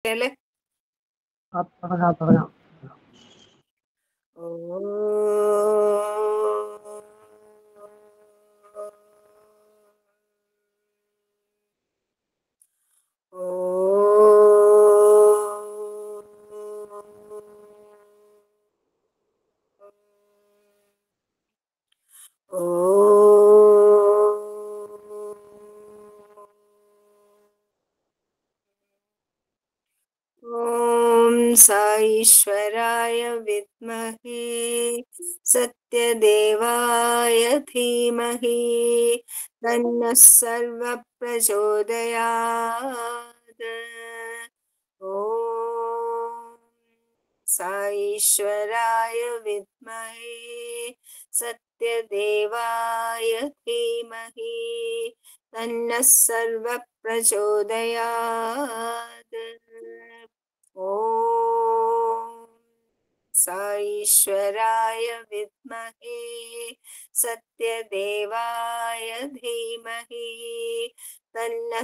അല്ലേ ആ, തുടങ്ങാം തുടങ്ങാം ॐ साईश्वराय विद्महे सत्यदेवाय धीमहि तन्नः सर्वप्रचोदयात् ॐ साईश्वराय विद्महे सत्यदेवाय धीमहि तन्नः सर्वप्रचोदयात् ॐ साईश्वराय विद्महे सत्यदेवाय धीमहि तन्नः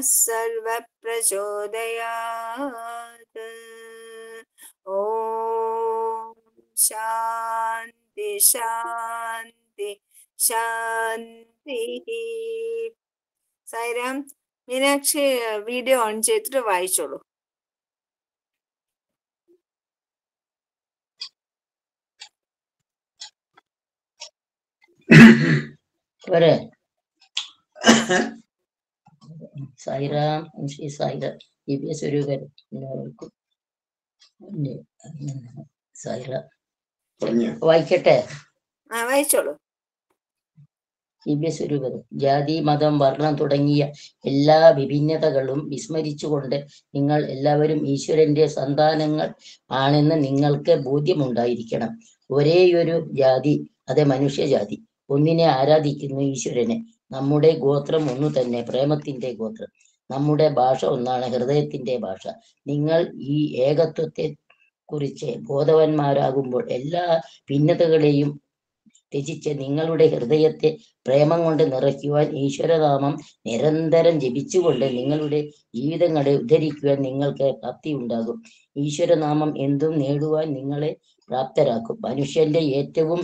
सर्वप्रचोदयात् ॐ शान्ति शान्ति ശാന്തി സായിരാം മീനാക്ഷി വീഡിയോ ഓൺ ചെയ്തിട്ട് വായിച്ചോളൂ പോരെ സായിറാം ശ്രീ സായിര ദിവ്യ സ്വരൂപൻ എല്ലാവർക്കും എൻ്റെ സായിറ വായിക്കട്ടെ ആ വായിച്ചോളൂ ദിവ്യ സ്വരൂപൻ ജാതി മതം വർണ്ണം തുടങ്ങിയ എല്ലാ വിഭിന്നതകളും വിസ്മരിച്ചുകൊണ്ട് നിങ്ങൾ എല്ലാവരും ഈശ്വരന്റെ സന്താനങ്ങൾ ആണെന്ന് നിങ്ങൾക്ക് ബോധ്യമുണ്ടായിരിക്കണം ഒരേയൊരു ജാതി അത് മനുഷ്യജാതി ഒന്നിനെ ആരാധിക്കുന്നു ഈശ്വരനെ നമ്മുടെ ഗോത്രം ഒന്നു തന്നെ പ്രേമത്തിന്റെ ഗോത്രം നമ്മുടെ ഭാഷ ഒന്നാണ് ഹൃദയത്തിന്റെ ഭാഷ നിങ്ങൾ ഈ ഏകത്വത്തെ കുറിച്ച് ബോധവാന്മാരാകുമ്പോൾ എല്ലാ ഭിന്നതകളെയും ത്യജിച്ച് നിങ്ങളുടെ ഹൃദയത്തെ പ്രേമം കൊണ്ട് നിറയ്ക്കുവാൻ ഈശ്വരനാമം നിരന്തരം ജപിച്ചുകൊണ്ട് നിങ്ങളുടെ ജീവിതങ്ങളെ ഉദ്ധരിക്കുവാൻ നിങ്ങൾക്ക് പ്രാപ്തി ഉണ്ടാകും ഈശ്വരനാമം എന്തും നേടുവാൻ നിങ്ങളെ പ്രാപ്തരാക്കും മനുഷ്യന്റെ ഏറ്റവും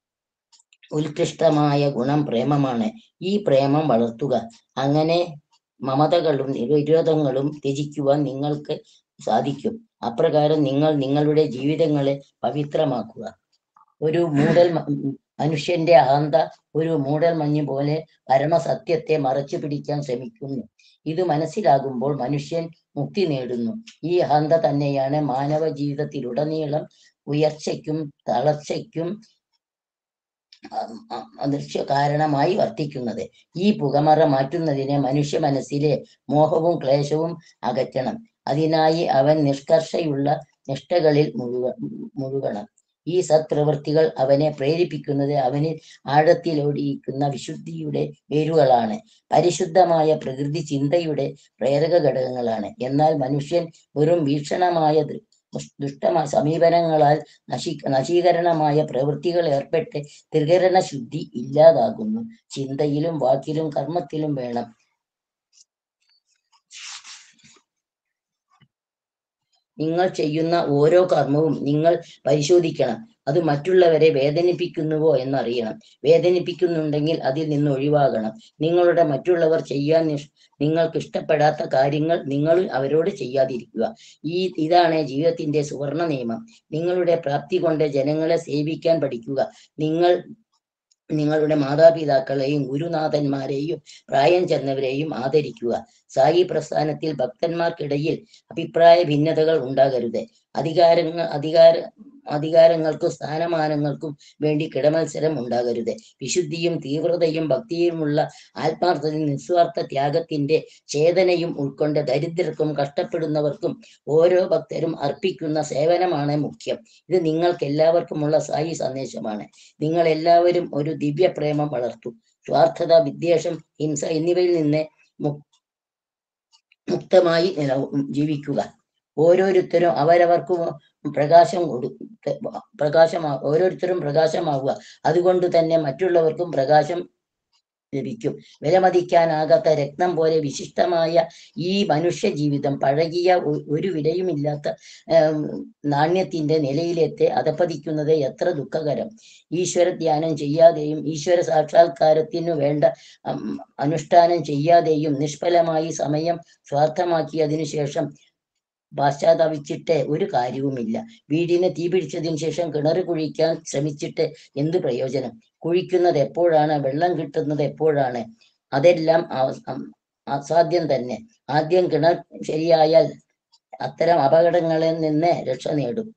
ഉത്കൃഷ്ടമായ ഗുണം പ്രേമമാണ് ഈ പ്രേമം വളർത്തുക അങ്ങനെ മമതകളും വിരോധങ്ങളും ത്യജിക്കുവാൻ നിങ്ങൾക്ക് സാധിക്കും അപ്രകാരം നിങ്ങൾ നിങ്ങളുടെ ജീവിതങ്ങളെ പവിത്രമാക്കുക ഒരു മൂടൽ മ- മനുഷ്യന്റെ അഹന്ത ഒരു മൂടൽ മഞ്ഞ് പോലെ പരമസത്യത്തെ മറച്ചു പിടിക്കാൻ ശ്രമിക്കുന്നു ഇത് മനസ്സിലാകുമ്പോൾ മനുഷ്യൻ മുക്തി നേടുന്നു ഈ അഹന്ത തന്നെയാണ് മാനവ ജീവിതത്തിലുടനീളം ഉയർച്ചയ്ക്കും തളർച്ചയ്ക്കും അ- അ- അദൃശ്യ കാരണമായി വർത്തിക്കുന്നത് ഈ പുകമറ മാറ്റുന്നതിന് മനുഷ്യ മനസ്സിലെ മോഹവും ക്ലേശവും അകറ്റണം അതിനായി അവൻ നിഷ്കർഷയുള്ള നിഷ്ഠകളിൽ മുഴുക മുഴുകണം ഈ സത്പ്രവൃത്തികൾ അവനെ പ്രേരിപ്പിക്കുന്നത് അവനിൽ ആഴത്തിലൊടിയിക്കുന്ന വിശുദ്ധിയുടെ വേരുകളാണ് പരിശുദ്ധമായ പ്രകൃതി ചിന്തയുടെ പ്രേരക ഘടകങ്ങളാണ് എന്നാൽ മനുഷ്യൻ വെറും വീക്ഷണമായ ദൃ- ദുഷ്ടമായ സമീപനങ്ങളാൽ നശി നശീകരണമായ പ്രവൃത്തികൾ ഏർപ്പെട്ട് ത്രികരണ ശുദ്ധി ഇല്ലാതാകുന്നു ചിന്തയിലും വാക്കിലും കർമ്മത്തിലും വേണം നിങ്ങൾ ചെയ്യുന്ന ഓരോ കർമ്മവും നിങ്ങൾ പരിശോധിക്കണം അത് മറ്റുള്ളവരെ വേദനിപ്പിക്കുന്നുവോ എന്നറിയണം വേദനിപ്പിക്കുന്നുണ്ടെങ്കിൽ അതിൽ നിന്ന് ഒഴിവാകണം നിങ്ങളുടെ മറ്റുള്ളവർ ചെയ്യാൻ നിഷ്- നിങ്ങൾക്ക് ഇഷ്ടപ്പെടാത്ത കാര്യങ്ങൾ നിങ്ങൾ അവരോട് ചെയ്യാതിരിക്കുക ഈ ഇതാണ് ജീവിതത്തിന്റെ സുവർണ നിയമം നിങ്ങളുടെ പ്രാപ്തി കൊണ്ട് ജനങ്ങളെ സേവിക്കാൻ പഠിക്കുക നിങ്ങൾ നിങ്ങളുടെ മാതാപിതാക്കളെയും ഗുരുനാഥന്മാരെയും പ്രായം ചെന്നവരെയും ആദരിക്കുക സായി പ്രസ്ഥാനത്തിൽ ഭക്തന്മാർക്കിടയിൽ അഭിപ്രായ ഭിന്നതകൾ ഉണ്ടാകരുത് അധികാരങ്ങൾ അധികാര അധികാരങ്ങൾക്കും സ്ഥാനമാനങ്ങൾക്കും വേണ്ടി കിടമത്സരം ഉണ്ടാകരുത് വിശുദ്ധിയും തീവ്രതയും ഭക്തിയുമുള്ള ആത്മാർത്ഥതയും നിസ്വാർത്ഥ ത്യാഗത്തിന്റെ ചേതനയും ഉൾക്കൊണ്ട് ദരിദ്രർക്കും കഷ്ടപ്പെടുന്നവർക്കും ഓരോ ഭക്തരും അർപ്പിക്കുന്ന സേവനമാണ് മുഖ്യം ഇത് നിങ്ങൾക്ക് എല്ലാവർക്കുമുള്ള സായി സന്ദേശമാണ് നിങ്ങൾ എല്ലാവരും ഒരു ദിവ്യ പ്രേമം വളർത്തു സ്വാർത്ഥത വിദ്വേഷം ഹിംസ എന്നിവയിൽ നിന്ന് മു- മുക്തമായി നില ജീവിക്കുക ഓരോരുത്തരും അവരവർക്ക് പ്രകാശം കൊടു പ്രകാശമാ ഓരോരുത്തരും പ്രകാശമാവുക അതുകൊണ്ട് തന്നെ മറ്റുള്ളവർക്കും പ്രകാശം ലഭിക്കും വിലമതിക്കാനാകാത്ത രത്നം പോലെ വിശിഷ്ടമായ ഈ മനുഷ്യ ജീവിതം പഴകിയ ഒ- ഒരു വിലയുമില്ലാത്ത ഏം, നാണ്യത്തിന്റെ നിലയിലെത്തെ അധപ്പതിക്കുന്നത് എത്ര ദുഃഖകരം ഈശ്വര ധ്യാനം ചെയ്യാതെയും ഈശ്വര സാക്ഷാത്കാരത്തിനു വേണ്ട ഉം, അനുഷ്ഠാനം ചെയ്യാതെയും നിഷ്ഫലമായി സമയം സ്വാർത്ഥമാക്കിയതിനു ശേഷം പശ്ചാത്തപിച്ചിട്ട് ഒരു കാര്യവുമില്ല വീടിന് തീ പിടിച്ചതിന് ശേഷം കിണർ കുഴിക്കാൻ ശ്രമിച്ചിട്ട് എന്ത് പ്രയോജനം കുഴിക്കുന്നത് എപ്പോഴാണ് വെള്ളം കിട്ടുന്നത് എപ്പോഴാണ് അതെല്ലാം അവ- അം- അസാധ്യം തന്നെ ആദ്യം കിണർ ശരിയായാൽ അത്തരം അപകടങ്ങളിൽ നിന്ന് രക്ഷ നേടും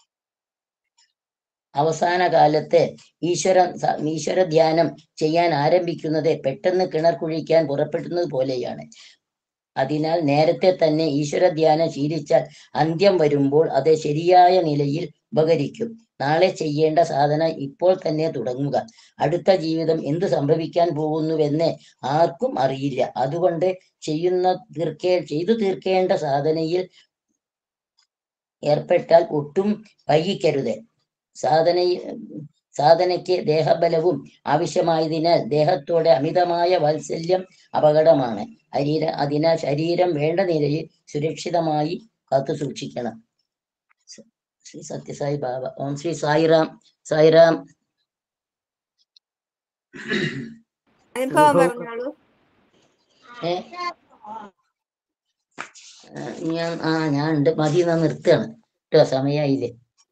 അവസാന കാലത്ത് ഈശ്വര സ- ഈശ്വര ധ്യാനം ചെയ്യാൻ ആരംഭിക്കുന്നത് പെട്ടെന്ന് കിണർ കുഴിക്കാൻ പുറപ്പെടുന്നത് പോലെയാണ് അതിനാൽ നേരത്തെ തന്നെ ഈശ്വര ധ്യാനം ശീലിച്ചാൽ അന്ത്യം വരുമ്പോൾ അത് ശരിയായ നിലയിൽ ഉപകരിക്കും നാളെ ചെയ്യേണ്ട സാധന ഇപ്പോൾ തന്നെ തുടങ്ങുക അടുത്ത ജീവിതം എന്ത് സംഭവിക്കാൻ പോകുന്നുവെന്ന് ആർക്കും അറിയില്ല അതുകൊണ്ട് ചെയ്യുന്ന തീർക്കേ ചെയ്തു തീർക്കേണ്ട സാധനയിൽ ഏർപ്പെട്ടാൽ ഒട്ടും വൈകിക്കരുത് സാധന സാധനയ്ക്ക് ദേഹബലവും ആവശ്യമായതിനാൽ ദേഹത്തോടെ അമിതമായ വാത്സല്യം അപകടമാണ് ശരീര അതിനാൽ ശരീരം വേണ്ട നിലയിൽ സുരക്ഷിതമായി കാത്തു സൂക്ഷിക്കണം സ- ശ്രീ സത്യസായി ബാബ ഓം ശ്രീ സായിറാം സായിറാം അനുഭവം അനുഭവം. പറഞ്ഞോളൂ ഏ ആ, ഞാൻ ആ ഞാൻ ഉണ്ട് മതി എന്നാ നിർത്തുകയാണ് കേട്ടോ സമയായില്ലേ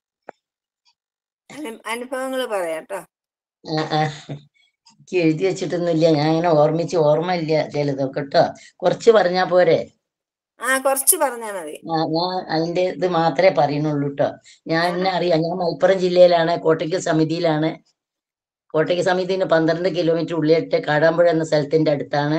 അനുഭവങ്ങൾ പറയാട്ടോ ആ, ആ. എനിക്ക് എഴുതി വെച്ചിട്ടൊന്നുമില്ല ഞാൻ ഇങ്ങനെ ഓർമ്മിച്ച് ഓർമ്മയില്ല ചിലതൊക്കെ കേട്ടോ കുറച്ച് പറഞ്ഞാ പോരെ ആ കുറച്ച് പറഞ്ഞാ മതി ഞാൻ ഞാൻ അതിന്റെ ഇത് മാത്രമേ പറയുന്നുള്ളൂ കേട്ടോ ഞാൻ എന്നെ അറിയാം ഞാൻ മലപ്പുറം ജില്ലയിലാണ് കോട്ടയ്ക്ക് സമിതിയിലാണ് കോട്ടയ്ക്ക് സമിതിന് പന്ത്രണ്ട് കിലോമീറ്റർ ഉള്ളിലിട്ട് കാടാമ്പുഴ എന്ന സ്ഥലത്തിന്റെ അടുത്താണ്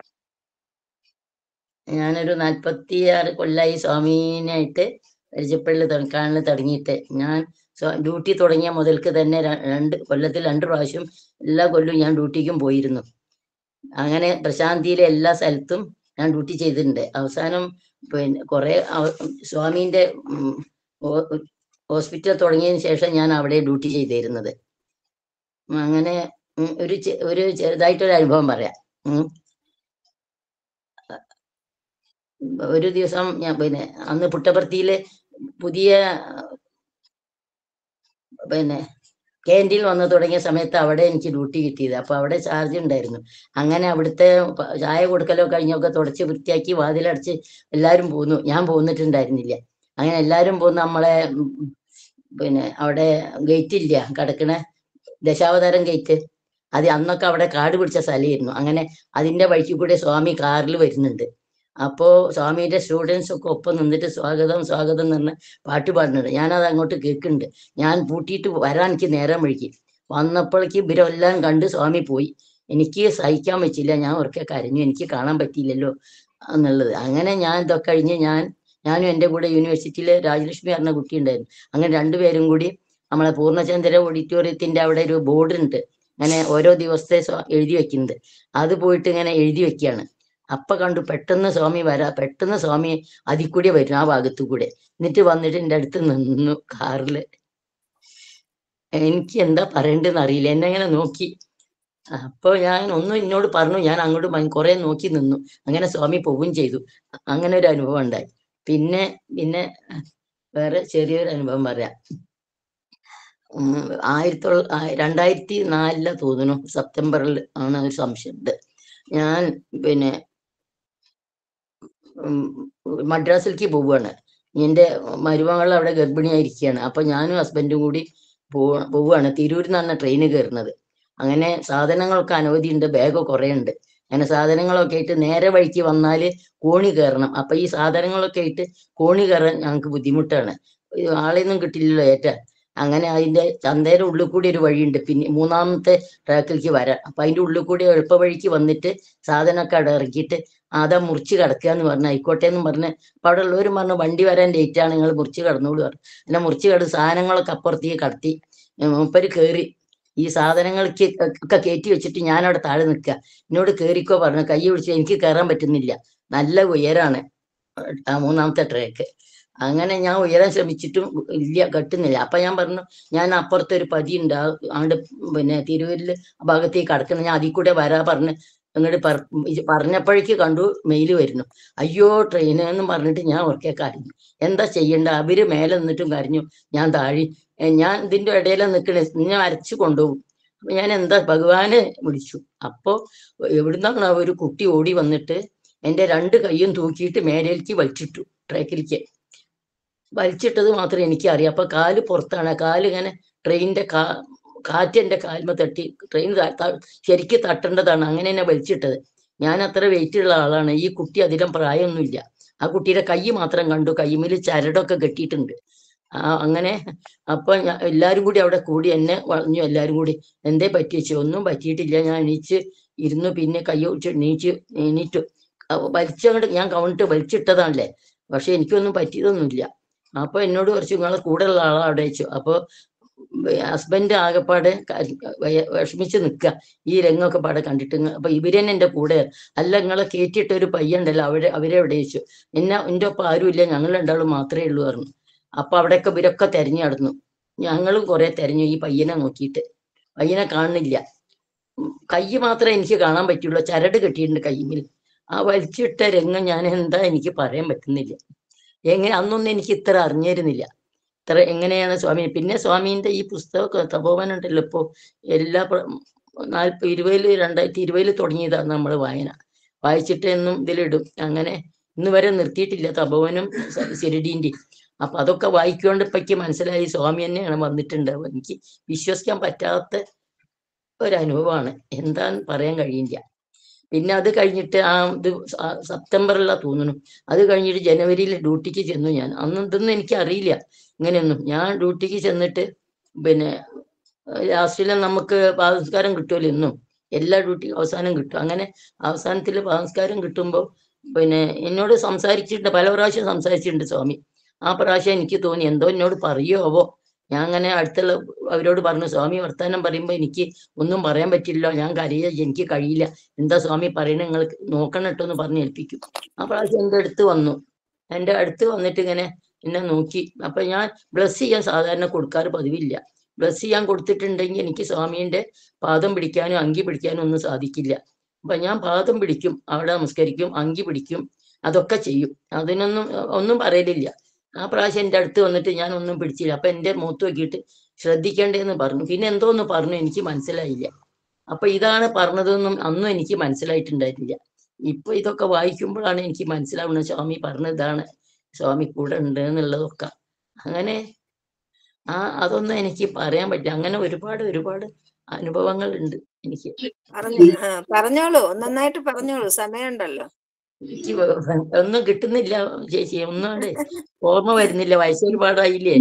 ഞാനൊരു നാൽപ്പത്തി ആറ് കൊല്ലായി സ്വാമീനായിട്ട് പരിചയപ്പെടൽ തുട- കാണൽ തുടങ്ങിയിട്ട് ഞാൻ സ്വ- ഡ്യൂട്ടി തുടങ്ങിയ മുതൽക്ക് തന്നെ ര- രണ്ട് കൊല്ലത്തിൽ രണ്ട് പ്രാവശ്യം എല്ലാ കൊല്ലവും ഞാൻ ഡ്യൂട്ടിക്കും പോയിരുന്നു അങ്ങനെ പ്രശാന്തിയിലെ എല്ലാ സ്ഥലത്തും ഞാൻ ഡ്യൂട്ടി ചെയ്തിട്ടുണ്ട് അവസാനം പിന്നെ കുറെ സ്വാമീന്റെ ഉം, ഹോ- ഹോസ്പിറ്റൽ തുടങ്ങിയതിന് ശേഷം ഞാൻ അവിടെ ഡ്യൂട്ടി ചെയ്തിരുന്നത് ഉം, അങ്ങനെ ഉം, ഒരു ചെ- ഒരു ചെറുതായിട്ടൊരു അനുഭവം പറയാം ഉം. ഒരു ദിവസം ഞാൻ പിന്നെ അന്ന് പുട്ടപർത്തിയില് പുതിയ പിന്നെ ക്യാൻറ്റീൻ വന്നു തുടങ്ങിയ സമയത്ത് അവിടെ എനിക്ക് ഡ്യൂട്ടി കിട്ടിയത് അപ്പൊ അവിടെ ചാർജ് ഉണ്ടായിരുന്നു അങ്ങനെ അവിടുത്തെ പ- ചായ കൊടുക്കലോ കഴിഞ്ഞൊക്കെ തുടച്ച് വൃത്തിയാക്കി വാതിലടച്ച് എല്ലാരും പോന്നു ഞാൻ പോന്നിട്ടുണ്ടായിരുന്നില്ല അങ്ങനെ എല്ലാരും പോന്ന് നമ്മളെ ഉം, പിന്നെ അവിടെ ഗേറ്റ് ഇല്ല കിടക്കണ ദശാവതാരം ഗേറ്റ് അത് അന്നൊക്കെ അവിടെ കാട് പിടിച്ച സ്ഥലമായിരുന്നു അങ്ങനെ അതിന്റെ വഴിക്ക് കൂടെ സ്വാമി കാറിൽ വരുന്നുണ്ട് അപ്പോ സ്വാമിയുടെ സ്റ്റുഡൻസ് ഒക്കെ ഒപ്പം നിന്നിട്ട് സ്വാഗതം സ്വാഗതം എന്ന് പറഞ്ഞ പാട്ട് പാടുന്നുണ്ട് ഞാനത് അങ്ങോട്ട് കേൾക്കുന്നുണ്ട് ഞാൻ പൂട്ടിയിട്ട് വരാൻ എനിക്ക് നേരം വഴുകി വന്നപ്പോഴേക്ക് ഇവരെല്ലാം കണ്ട് സ്വാമി പോയി എനിക്ക് സഹിക്കാൻ പറ്റില്ല ഞാൻ ഉറക്കെ കരഞ്ഞു എനിക്ക് കാണാൻ പറ്റിയില്ലല്ലോ എന്നുള്ളത് അങ്ങനെ ഞാൻ ഇതൊക്കെ കഴിഞ്ഞ് ഞാൻ ഞാനും എൻ്റെ കൂടെ യൂണിവേഴ്സിറ്റിയിലെ രാജലക്ഷ്മി പറഞ്ഞ കുട്ടി ഉണ്ടായിരുന്നു അങ്ങനെ രണ്ടുപേരും കൂടി നമ്മളെ പൂർണ്ണചന്ദ്ര ഓഡിറ്റോറിയത്തിന്റെ അവിടെ ഒരു ബോർഡ് ഉണ്ട് അങ്ങനെ ഓരോ ദിവസത്തെ സ്വ- എഴുതി വെക്കുന്നത് അത് പോയിട്ട് ഇങ്ങനെ എഴുതി വെക്കുകയാണ് അപ്പൊ കണ്ടു പെട്ടെന്ന് സ്വാമി വരാ പെട്ടെന്ന് സ്വാമി അതിൽ കൂടി വരും ആ ഭാഗത്തു കൂടെ എന്നിട്ട് വന്നിട്ട് എൻ്റെ അടുത്ത് നിന്നു കാറില് എനിക്ക് എന്താ പറയണ്ടെന്ന് അറിയില്ല എന്നെ ഇങ്ങനെ നോക്കി അപ്പൊ ഞാൻ ഒന്നും എന്നോട് പറഞ്ഞു ഞാൻ അങ്ങോട്ട് ഭയ- കുറെ നോക്കി നിന്നു അങ്ങനെ സ്വാമി പോവുകയും ചെയ്തു അങ്ങനെ ഒരു അനുഭവം ഉണ്ടായി പിന്നെ പിന്നെ വേറെ ചെറിയൊരു അനുഭവം പറയാം ഉം, ആയിരത്തി തൊള്ള ആ- രണ്ടായിരത്തി നാലില് തോന്നുന്നു സെപ്റ്റംബറിൽ ആണ് ഒരു സംശയമുണ്ട് ഞാൻ പിന്നെ ഉം, മദ്രാസിലേക്ക് പോവുകയാണ് എന്റെ മരുമകൾ അവിടെ ഗർഭിണിയായിരിക്കുകയാണ് അപ്പൊ ഞാനും ഹസ്ബൻഡും കൂടി പോവ പോവുകയാണ് തിരൂരിൽ നിന്നാണ് ട്രെയിന് കയറുന്നത് അങ്ങനെ സാധനങ്ങളൊക്കെ അനവധി ഉണ്ട് ബാഗ് കുറെ ഉണ്ട് അങ്ങനെ സാധനങ്ങളൊക്കെ ആയിട്ട് നേരെ വഴിക്ക് വന്നാല് കോണി കയറണം അപ്പൊ ഈ സാധനങ്ങളൊക്കെ ആയിട്ട് കോണി കയറാൻ ഞങ്ങൾക്ക് ബുദ്ധിമുട്ടാണ് ഈ ആളെയൊന്നും കിട്ടില്ലല്ലോ ഏറ്റ അങ്ങനെ അതിന്റെ ചന്തയുടെ ഉള്ളിൽ കൂടി ഒരു വഴിയുണ്ട് പിന്നെ മൂന്നാമത്തെ ട്രാക്കിലേക്ക് വരാം അപ്പൊ അതിന്റെ ഉള്ളിൽ കൂടി എളുപ്പ വഴിക്ക് വന്നിട്ട് സാധനമൊക്കെ അവിടെ ഇറക്കിയിട്ട് അതാ മുറിച്ച് കിടക്കുക എന്ന് പറഞ്ഞു ആയിക്കോട്ടെ എന്നും പറഞ്ഞ് അപ്പൊ അവിടെ ഉള്ളവരും പറഞ്ഞു വണ്ടി വരാൻ ലേറ്റ് ആണ് നിങ്ങൾ മുറിച്ച് കടന്നോളൂ പറഞ്ഞു അങ്ങനെ മുറിച്ച് കടന്ന് സാധനങ്ങളൊക്കെ അപ്പുറത്തേക്ക് കടത്തി ഏർ മൂപ്പര് കേറി ഈ സാധനങ്ങൾക്ക് ഒക്കെ കയറ്റി വെച്ചിട്ട് ഞാൻ അവിടെ താഴെ നിൽക്കുക എന്നോട് കേറിക്കോ പറഞ്ഞു കൈ പിടിച്ച് എനിക്ക് കയറാൻ പറ്റുന്നില്ല നല്ല ഉയരാണ് ആ മൂന്നാമത്തെ ട്രേക്ക് അങ്ങനെ ഞാൻ ഉയരാൻ ശ്രമിച്ചിട്ടും ഇല്ല കെട്ടുന്നില്ല അപ്പൊ ഞാൻ പറഞ്ഞു ഞാൻ അപ്പുറത്തെ ഒരു പതി ഉണ്ട് ആ ആണ്ട് പിന്നെ തിരുവല്ലില് ആ ഭാഗത്തേക്ക് കടക്കുന്ന ഞാൻ അതിൽ കൂടെ വരാ പറഞ്ഞ് അങ്ങോട്ട് പറഞ്ഞപ്പോഴേക്ക് കണ്ടു മെയിൽ വരുന്നു അയ്യോ ട്രെയിൻ എന്ന് പറഞ്ഞിട്ട് ഞാൻ ഉറക്കെ കരഞ്ഞു എന്താ ചെയ്യണ്ട അവര് മേലെ നിന്നിട്ടും കരഞ്ഞു ഞാൻ താഴി ഏ, ഞാൻ ഇതിന്റെ ഇടയിലെ നിൽക്കണേ ഞാൻ അരച്ചു കൊണ്ടുപോകും അപ്പൊ ഞാൻ എന്താ ഭഗവാനെ വിളിച്ചു അപ്പോ എവിടുന്നാണ് ആ ഒരു കുട്ടി ഓടി വന്നിട്ട് എന്റെ രണ്ട് കൈയും തൂക്കിയിട്ട് മേലേക്ക് വലിച്ചിട്ടു ട്രാക്കിലേക്ക് വലിച്ചിട്ടത് മാത്രമേ എനിക്ക് അറിയാം അപ്പൊ കാല് പുറത്താണ് കാല് ഇങ്ങനെ ട്രെയിനിന്റെ കാ കാറ്റ് എന്റെ കാൽമ തട്ടി ട്രെയിൻ ശരിക്ക് തട്ടേണ്ടതാണ് അങ്ങനെ എന്നെ വലിച്ചിട്ടത് ഞാൻ അത്ര വെയിറ്റ് ഉള്ള ആളാണ് ഈ കുട്ടി അധികം പ്രായമൊന്നുമില്ല ആ കുട്ടിയുടെ കൈ മാത്രം കണ്ടു കൈമിൽ ചരടൊക്കെ കെട്ടിയിട്ടുണ്ട് ആ അങ്ങനെ അപ്പൊ ഞാൻ എല്ലാരും കൂടി അവിടെ കൂടി എന്നെ വളഞ്ഞു എല്ലാരും കൂടി എന്തേ പറ്റിച്ചു ഒന്നും പറ്റിയിട്ടില്ല ഞാൻ എണീച്ച് ഇരുന്നു പിന്നെ കൈ വെച്ച് എണീച്ച് എണീറ്റു അപ്പൊ വലിച്ചങ്ങോട്ട് ഞാൻ കൗണ്ട് വലിച്ചിട്ടതാണല്ലേ പക്ഷെ എനിക്കൊന്നും പറ്റിയതൊന്നുമില്ല അപ്പൊ എന്നോട് കുറച്ച് നിങ്ങളെ കൂടെ ഉള്ള ആളാ അവിടെ വെച്ചു അപ്പൊ ഹസ്ബൻഡ് ആകെപ്പാടെ ക- വയ- വിഷമിച്ച് നിൽക്കുക ഈ രംഗമൊക്കെ പാടെ കണ്ടിട്ട് ഇങ്ങ- അപ്പൊ ഇവര് തന്നെ എന്റെ കൂടെ അല്ല നിങ്ങളെ കയറ്റിയിട്ട ഒരു പയ്യുണ്ടല്ലോ അവരെ അവരെ എവിടെ വെച്ചു എന്നെ എന്റെ ഒപ്പം ആരുമില്ല ഞങ്ങൾ രണ്ടാളും മാത്രമേ ഉള്ളൂ പറഞ്ഞു അപ്പൊ അവിടെയൊക്കെ ഇവരൊക്കെ തെരഞ്ഞു നടന്നു ഞങ്ങളും കുറെ തെരഞ്ഞു ഈ പയ്യനെ നോക്കിയിട്ട് പയ്യനെ കാണുന്നില്ല ഉം, കൈ മാത്രമേ എനിക്ക് കാണാൻ പറ്റുള്ളൂ ചരട് കെട്ടിയിട്ടുണ്ട് കയ്യിൽ ആ വലിച്ചിട്ട രംഗം ഞാൻ എന്താ എനിക്ക് പറയാൻ പറ്റുന്നില്ല എങ്ങനെ അന്നൊന്നും എനിക്ക് ഇത്ര അറിഞ്ഞിരുന്നില്ല ഇത്ര എങ്ങനെയാണ് സ്വാമി പിന്നെ സ്വാമീന്റെ ഈ പുസ്തകമൊക്കെ തപോവനം ഉണ്ടല്ലോ ഇപ്പോ എല്ലാ നാൽപ്പ ഇരുപതില് രണ്ടായിരത്തി ഇരുപതില് തുടങ്ങിയതാണ് നമ്മൾ വായന വായിച്ചിട്ട് എന്നും ഇതിലിടും അങ്ങനെ ഇന്ന് വരെ നിർത്തിയിട്ടില്ല തപോവനും ശിരടീന്റെ അപ്പൊ അതൊക്കെ വായിക്കൊണ്ട് ഇപ്പൊക്ക് മനസ്സിലായി സ്വാമി തന്നെയാണ് വന്നിട്ടുണ്ടാവുക എനിക്ക് വിശ്വസിക്കാൻ പറ്റാത്ത ഒരു അനുഭവമാണ് എന്താന്ന് പറയാൻ കഴിയില്ല പിന്നെ അത് കഴിഞ്ഞിട്ട് ആ ഇത് സ- സെപ്റ്റംബറിലാ തോന്നുന്നു അത് കഴിഞ്ഞിട്ട് ജനുവരിയിൽ ഡ്യൂട്ടിക്ക് ചെന്നു ഞാൻ അന്ന് ഇതൊന്നും എനിക്ക് അറിയില്ല ഇങ്ങനെയൊന്നും ഞാൻ ഡ്യൂട്ടിക്ക് ചെന്നിട്ട് പിന്നെ ലാസ്റ്റില് നമുക്ക് പാദസ്കാരം കിട്ടുമല്ലോ എന്നും എല്ലാ ഡ്യൂട്ടി അവസാനം കിട്ടും അങ്ങനെ അവസാനത്തിൽ പാദസ്കാരം കിട്ടുമ്പോൾ പിന്നെ എന്നോട് സംസാരിച്ചിട്ടുണ്ട് പല പ്രാവശ്യം സംസാരിച്ചിട്ടുണ്ട് സ്വാമി ആ പ്രാവശ്യം എനിക്ക് തോന്നി എന്തോ എന്നോട് പറയുമോ ഞാൻ അങ്ങനെ അടുത്തുള്ള അവരോട് പറഞ്ഞു സ്വാമി വർത്താനം പറയുമ്പോൾ എനിക്ക് ഒന്നും പറയാൻ പറ്റില്ല ഞാൻ കരയ എനിക്ക് കഴിയില്ല എന്താ സ്വാമി പറയണ നിങ്ങൾ നോക്കണം കേട്ടോ എന്ന് പറഞ്ഞ് ഏൽപ്പിക്കും ആ പ്രാവശ്യം എൻ്റെ അടുത്ത് വന്നു എൻ്റെ അടുത്ത് വന്നിട്ട് ഇങ്ങനെ എന്നെ നോക്കി അപ്പൊ ഞാൻ ബ്ലസ് ചെയ്യാൻ സാധാരണ കൊടുക്കാറ് പതിവില്ല ബ്ലസ് ചെയ്യാൻ കൊടുത്തിട്ടുണ്ടെങ്കിൽ എനിക്ക് സ്വാമീന്റെ പാദം പിടിക്കാനും അങ്കി പിടിക്കാനും ഒന്നും സാധിക്കില്ല അപ്പൊ ഞാൻ പാദം പിടിക്കും അവിടെ നമസ്കരിക്കും അങ്കി പിടിക്കും അതൊക്കെ ചെയ്യും അതിനൊന്നും അഹ് ഒന്നും പറയലില്ല ആ പ്രാവശ്യം എൻ്റെ അടുത്ത് വന്നിട്ട് ഞാൻ ഒന്നും പിടിച്ചില്ല അപ്പൊ എൻ്റെ മുഖത്ത് നോക്കിയിട്ട് ശ്രദ്ധിക്കേണ്ടതെന്ന് പറഞ്ഞു പിന്നെ എന്തോന്ന് പറഞ്ഞു എനിക്ക് മനസ്സിലായില്ല അപ്പൊ ഇതാണ് പറഞ്ഞതൊന്നും അന്നും എനിക്ക് മനസ്സിലായിട്ടുണ്ടായിട്ടില്ല ഇപ്പൊ ഇതൊക്കെ വായിക്കുമ്പോഴാണ് എനിക്ക് മനസ്സിലാവുന്നത് സ്വാമി പറഞ്ഞതാണ് സ്വാമി കൂടെ ഉണ്ട് എന്നുള്ളതൊക്കെ അങ്ങനെ ആ അതൊന്നും എനിക്ക് പറയാൻ പറ്റില്ല അങ്ങനെ ഒരുപാട് ഒരുപാട് അനുഭവങ്ങൾ ഉണ്ട് എനിക്ക് പറഞ്ഞു ആ, പറഞ്ഞോളൂ നന്നായിട്ട് പറഞ്ഞോളൂ സമയമുണ്ടല്ലോ എനിക്ക് വ- ഒന്നും കിട്ടുന്നില്ല ചേച്ചി ഒന്നും ഓർമ്മ വരുന്നില്ല വയസ്സ് ഒരുപാടായില്ലേ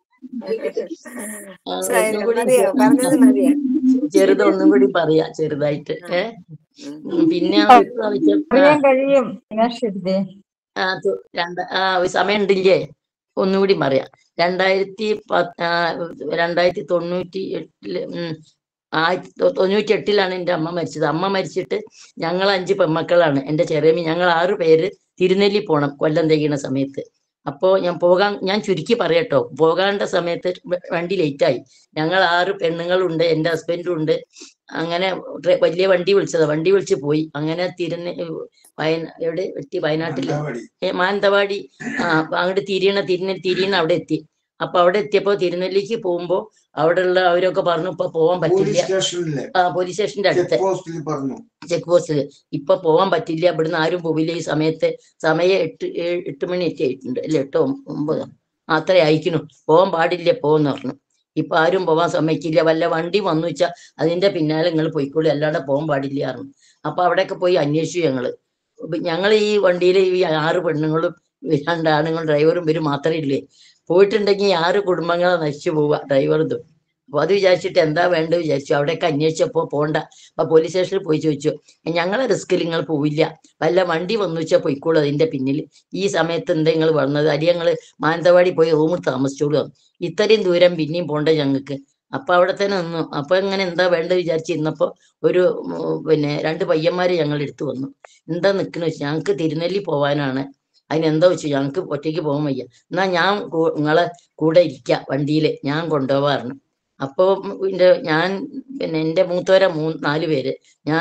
ആ, സാരമില്ല, ഒന്നും കൂടി മതിയോ പറഞ്ഞത് മതിയോ ചെറുത് ഒന്നും കൂടി പറയാ ചെറുതായിട്ട് ഏ ഉം. ഉം, പിന്നെ ഒരു പ്രാവശ്യം ആ, അറിയാൻ കഴിയും മീനാക്ഷിരുതേ ആ, തു- രണ്ട ആ ഒരു സമയം ഉണ്ടില്ലേ ഒന്നുകൂടി പറയാം രണ്ടായിരത്തി പത്ത് ആ, രണ്ടായിരത്തി തൊണ്ണൂറ്റി എട്ടില് ഉം ആയിരത്തി തൊ- തൊണ്ണൂറ്റി എട്ടിലാണ് എൻ്റെ അമ്മ മരിച്ചത് അമ്മ മരിച്ചിട്ട് ഞങ്ങൾ അഞ്ച് പെൺമക്കളാണ് എൻ്റെ ചെറിയമ്മ ഞങ്ങൾ ആറ് പേര് തിരുനെല്ലി പോണം കൊല്ലം തികയുന്ന സമയത്ത് അപ്പോ ഞാൻ പോകാൻ ഞാൻ ചുരുക്കി പറയട്ടോ പോകാണ്ട സമയത്ത് വ- വണ്ടി ലേറ്റായി ഞങ്ങൾ ആറ് പെണ്ണുങ്ങളുണ്ട് എൻ്റെ ഹസ്ബൻഡും ഉണ്ട് അങ്ങനെ ട്രെ- വലിയ വണ്ടി വിളിച്ചതാ വണ്ടി വിളിച്ച് പോയി അങ്ങനെ തിരുനെ വയന എവിടെ എത്തി വയനാട്ടില് ഏ, മാനന്തവാടി ആ അപ്പൊ അങ്ങോട്ട് തിരിയണ തിരിഞ്ഞ തിരിയണ അവിടെ എത്തി അപ്പൊ അവിടെ എത്തിയപ്പോ തിരുനെല്ലിക്ക് പോകുമ്പോ അവിടെയുള്ള അവരൊക്കെ പറഞ്ഞു ഇപ്പൊ പോവാൻ പോലീസ് പറ്റില്ല സ്റ്റേഷനിലെ ആ പോലീസ് സ്റ്റേഷന്റെ അടുത്ത് ചെക്ക് പോസ്റ്റിൽ പറഞ്ഞു ചെക്ക് പോസ്റ്റിൽ ഇപ്പൊ പോവാൻ പറ്റില്ല ഇവിടുന്ന് ആരും പോവില്ല ഈ സമയത്ത് സമയം എട്ട് ഏഴ് എട്ട് മണി എത്തി ആയിട്ടുണ്ട് അല്ലെ എട്ടോ ഒമ്പതോ ആ, അത്രേ അയക്കുന്നു പോവാൻ പാടില്ല പോന്ന് പറഞ്ഞു ഇപ്പൊ ആരും പോവാൻ സമ്മതിക്കില്ല വല്ല വണ്ടി വന്നു വെച്ചാൽ അതിന്റെ പിന്നാലെ നിങ്ങൾ പോയിക്കോളി അല്ലാതെ പോകാൻ പാടില്ല പറഞ്ഞു അപ്പൊ അവിടെയൊക്കെ പോയി അന്വേഷിച്ചു ഞങ്ങള് ഞങ്ങൾ ഈ വണ്ടിയിൽ ഈ ആറ് പെണ്ണുങ്ങളും രണ്ട് ആണുങ്ങളും ഡ്രൈവറും ഇവരും മാത്രമേ ഇല്ലേ പോയിട്ടുണ്ടെങ്കിൽ ഈ ആറ് കുടുംബങ്ങളെ നശിച്ചു പോവുക ഡ്രൈവറും അപ്പൊ അത് വിചാരിച്ചിട്ട് എന്താ വേണ്ടത് വിചാരിച്ചു അവിടെയൊക്കെ അന്വേഷിച്ചപ്പോ പോണ്ട അപ്പൊ പോലീസ് സ്റ്റേഷനിൽ പോയി ചോദിച്ചു ഞങ്ങളെ റിസ്കിൽ നിങ്ങൾ പോവില്ല വല്ല വണ്ടി വന്നു വെച്ചാൽ പോയിക്കോളൂ അതിന്റെ പിന്നിൽ ഈ സമയത്ത് എന്താ നിങ്ങൾ വന്നത് അരി ഞങ്ങൾ മാനന്തവാടി പോയി റൂമിൽ താമസിച്ചോളൂ ഇത്രയും ദൂരം പിന്നെയും പോണ്ട ഞങ്ങൾക്ക് അപ്പൊ അവിടെ തന്നെ നിന്നു അപ്പൊ ഇങ്ങനെ എന്താ വേണ്ടത് വിചാരിച്ചിരുന്നപ്പോ ഒരു ഉം, പിന്നെ രണ്ട് പയ്യന്മാര് ഞങ്ങൾ എടുത്തു വന്നു എന്താ നിക്കണ വെച്ചാൽ ഞങ്ങൾക്ക് തിരുനെല്ലി പോവാനാണ് അതിനെന്താ വെച്ചു ഞങ്ങൾക്ക് ഒറ്റയ്ക്ക് പോകാൻ വയ്യ എന്നാ ഞാൻ കൂ- നിങ്ങളെ കൂടെ ഇരിക്ക വണ്ടിയിൽ ഞാൻ കൊണ്ടുപോകാറുണ്ട് അപ്പോൾ എൻ്റെ ഞാൻ പിന്നെ എൻ്റെ മൂത്തവരെ മൂ നാല് പേര് ഞാൻ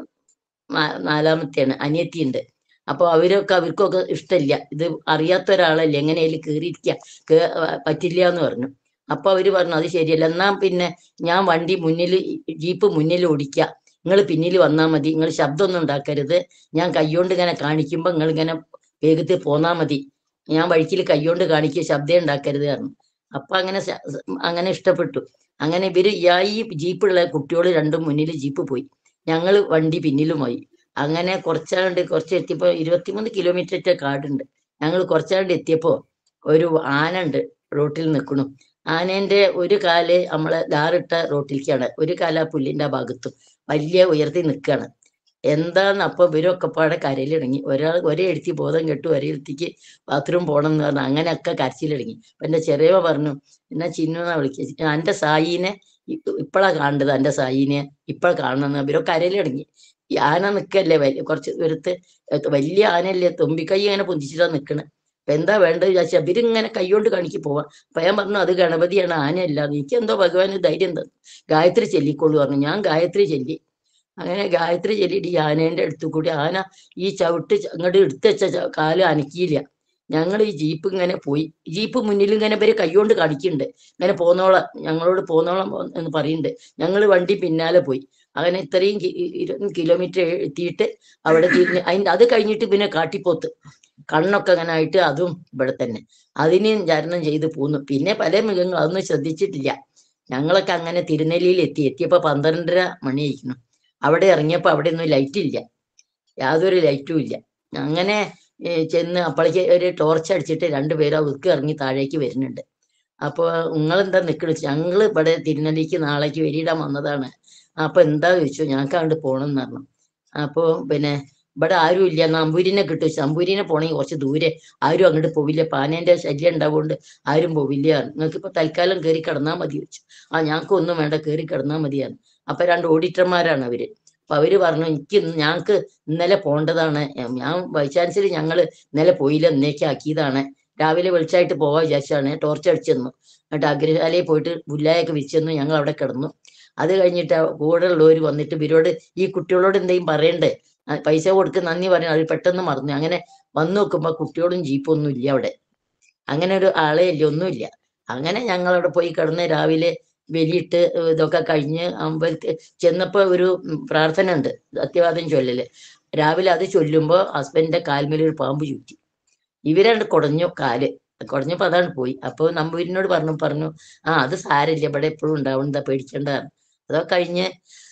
നാ- നാലാമത്തെയാണ് അനിയത്തിയുണ്ട് അപ്പൊ അവരൊക്കെ അവർക്കൊക്കെ ഇഷ്ടമില്ല ഇത് അറിയാത്ത ഒരാളല്ലേ എങ്ങനെയായാലും കയറിയിരിക്കുക കേ- പറ്റില്ല എന്ന് പറഞ്ഞു അപ്പൊ അവര് പറഞ്ഞു അത് ശരിയല്ല എന്നാ പിന്നെ ഞാൻ വണ്ടി മുന്നിൽ ജീപ്പ് മുന്നിൽ ഓടിക്കുക നിങ്ങൾ പിന്നിൽ വന്നാൽ മതി നിങ്ങൾ ശബ്ദമൊന്നും ഉണ്ടാക്കരുത് ഞാൻ കൈകൊണ്ട് ഇങ്ങനെ കാണിക്കുമ്പോൾ നിങ്ങൾ ഇങ്ങനെ വേഗത്തിൽ പോന്നാ മതി ഞാൻ വഴിക്കിൽ കൈകൊണ്ട് കാണിക്കുക ശബ്ദം ഉണ്ടാക്കരുത് പറഞ്ഞു അപ്പൊ അങ്ങനെ സ- സ- അങ്ങനെ ഇഷ്ടപ്പെട്ടു അങ്ങനെ ഇവര് ആ ഈ ജീപ്പുള്ള കുട്ടികൾ രണ്ടും മുന്നിൽ ജീപ്പ് പോയി ഞങ്ങൾ വണ്ടി പിന്നിലുമായി അങ്ങനെ കുറച്ചാണ്ട് കുറച്ച് എത്തിയപ്പോ ഇരുപത്തിമൂന്ന് കിലോമീറ്റർ കാടുണ്ട് ഞങ്ങൾ കുറച്ചാണ്ട് എത്തിയപ്പോ ഒരു ആന ഉണ്ട് റോട്ടിൽ നിൽക്കണു ആനേന്റെ ഒരു കാല് നമ്മളെ ധാറിട്ട റോട്ടിലേക്കാണ് ഒരു കാല് ആ പുല്ലിന്റെ ആ ഭാഗത്തും വലിയ ഉയർത്തി നിൽക്കുകയാണ് എന്താന്ന് അപ്പൊ ഇവരൊക്കെ പാടെ കരയിലിറങ്ങി ഒരാൾ ഒരേ എടുത്തി ബോധം കെട്ടു ഒരേ എടുത്തിക്ക് ബാത്റൂം പോകണം എന്ന് പറഞ്ഞു അങ്ങനെയൊക്കെ കരച്ചിലിറങ്ങി അപ്പൊ എന്റെ ചെറിയവ പറഞ്ഞു എന്നാ ചിന്നു എന്നാ വിളിക്കുക എന്റെ സായിനെ ഇപ്പഴാ കാണേണ്ടത് എന്റെ സായിനെ ഇപ്പഴാ കാണണം ഇവരൊക്കെ കരയിലിറങ്ങി ഈ ആന നിക്കല്ലേ വലിയ കുറച്ച് ദൂരത്ത് എത്ത- വലിയ ആനയല്ലേ തുമ്പിക്കൈ ഇങ്ങനെ പൊന്തിച്ചിട്ടാ നിക്കണേ അപ്പൊ എന്താ വേണ്ടത് വിചാരിച്ചാൽ ഇവരിങ്ങനെ കൈകൊണ്ട് കാണിക്ക് പോവാ അപ്പൊ ഞാൻ പറഞ്ഞു അത് ഗണപതിയാണ് ആനയല്ല എനിക്ക് എന്തോ ഭഗവാന് ധൈര്യം തന്നു ഗായത്രി ചെല്ലിക്കോളൂ പറഞ്ഞു ഞാൻ ഗായത്രി ചെല്ലി അങ്ങനെ ഗായത്രി ചെല്ലിയിട്ട് ഈ ആനേന്റെ അടുത്ത് കൂടി ആന ഈ ചവിട്ട് ച- അങ്ങോട്ട് എടുത്ത് വെച്ച ച- കാല് അനക്കിയില്ല ഞങ്ങൾ ഈ ജീപ്പ് ഇങ്ങനെ പോയി ജീപ്പ് മുന്നിൽ ഇങ്ങനെ ഇവര് കൈകൊണ്ട് കാണിക്കുന്നുണ്ട് ഇങ്ങനെ പോന്നോളാം ഞങ്ങളോട് പോന്നോളാം പോ- എന്ന് പറയുന്നുണ്ട് ഞങ്ങൾ വണ്ടി പിന്നാലെ പോയി അങ്ങനെ ഇത്രയും കി- ഇ- ഇരുപത് കിലോമീറ്റർ എത്തിയിട്ട് അവിടെ തിരിഞ്ഞ് അതിന്റെ അത് കഴിഞ്ഞിട്ട് പിന്നെ കാട്ടിപ്പോത്ത് കണ്ണൊക്കെ അങ്ങനെ ആയിട്ട് അതും ഇവിടെ തന്നെ അതിനെയും ചരണം ചെയ്ത് പോന്നു പിന്നെ പല മൃഗങ്ങളും അതൊന്നും ശ്രദ്ധിച്ചിട്ടില്ല ഞങ്ങളൊക്കെ അങ്ങനെ തിരുനെല്ലിയിൽ എത്തി എത്തിയപ്പോ പന്ത്രണ്ടര മണിയായിരുന്നു അവിടെ ഇറങ്ങിയപ്പോ അവിടെ ഒന്നും ലൈറ്റ് ഇല്ല യാതൊരു ലൈറ്റും ഇല്ല അങ്ങനെ ഏ, ചെന്ന് അപ്പോഴേക്ക് ഒരു ടോർച്ച് അടിച്ചിട്ട് രണ്ടുപേരും ഉക്ക് ഇറങ്ങി താഴേക്ക് വരുന്നുണ്ട് അപ്പൊ നിങ്ങളെന്താ നിക്കണ ഞങ്ങൾ ഇവിടെ തിരുനെല്ലിക്ക് നാളേക്ക് വരിയിടാൻ വന്നതാണ് അപ്പൊ എന്താ ചോദിച്ചു ഞങ്ങൾക്ക് അങ്ങോട്ട് പോണം എന്ന് പറഞ്ഞു അപ്പൊ പിന്നെ ഇവിടെ ആരും ഇല്ല നമ്പൂരിനെ കിട്ടും നമ്പൂരിനെ പോണെങ്കിൽ കുറച്ച് ദൂരെ ആരും അങ്ങോട്ട് പോവില്ല പാനേന്റെ ശല്യം ഉണ്ടാവുകൊണ്ട് ആരും പോവില്ല നിങ്ങൾക്ക് ഇപ്പൊ തൽക്കാലം കയറി കിടന്നാൽ മതി വെച്ചു ആ ഞങ്ങൾക്ക് ഒന്നും വേണ്ട കയറി കിടന്നാൽ മതിയാണ് അപ്പൊ രണ്ട് ഓഡിറ്റർമാരാണ് അവര് അപ്പൊ അവര് പറഞ്ഞു എനിക്ക് ഇന്ന് ഞങ്ങൾക്ക് ഇന്നലെ പോണ്ടതാണ് ഉം, ഞാൻ വൈസ് ചാൻസലർ ഞങ്ങൾ ഇന്നലെ പോയില്ല ഇന്നേക്ക് ആക്കിയതാണ് രാവിലെ വെളിച്ചായിട്ട് പോവാ വിചാരിച്ചാണ് ടോർച്ച് അടിച്ചു തന്നു എന്നിട്ട് അഗ്രശാലയിൽ പോയിട്ട് പുല്ലായൊക്കെ വിരിച്ചെന്നു ഞങ്ങൾ അവിടെ കിടന്നു അത് കഴിഞ്ഞിട്ട് ആ കൂടെ ഉള്ളവർ വന്നിട്ട് ഇവരോട് ഈ കുട്ടികളോട് എന്തെങ്കിലും പറയണ്ടേ ആ, പൈസ കൊടുക്ക് നന്ദി പറയണം അവർ പെട്ടെന്ന് മറന്നു അങ്ങനെ വന്നു നോക്കുമ്പോ കുട്ടിയോടും ജീപ്പൊന്നും ഇല്ല അവിടെ അങ്ങനെ ഒരു ആളെ ഇല്ല ഒന്നുമില്ല അങ്ങനെ ഞങ്ങൾ അവിടെ പോയി കിടന്ന് രാവിലെ വെലിയിട്ട് ഇതൊക്കെ കഴിഞ്ഞ് അമ്പലത്തിൽ ചെന്നപ്പോ ഒരു ഉം, പ്രാർത്ഥന ഉണ്ട് സത്യവാദം ചൊല്ലല് രാവിലെ അത് ചൊല്ലുമ്പോ ഹസ്ബൻഡിന്റെ കാൽമേൽ ഒരു പാമ്പ് ചുറ്റി ഇവരണ്ട് കുടഞ്ഞു കാല് കുടഞ്ഞപ്പോ അതാണ് പോയി അപ്പൊ നമ്പൂരിനോട് പറഞ്ഞു പറഞ്ഞു ആ അത് സാരില്ല ഇവിടെ എപ്പോഴും ഉണ്ടാവും എന്താ പേടിക്കണ്ട പറഞ്ഞു. അതൊക്കെ കഴിഞ്ഞ്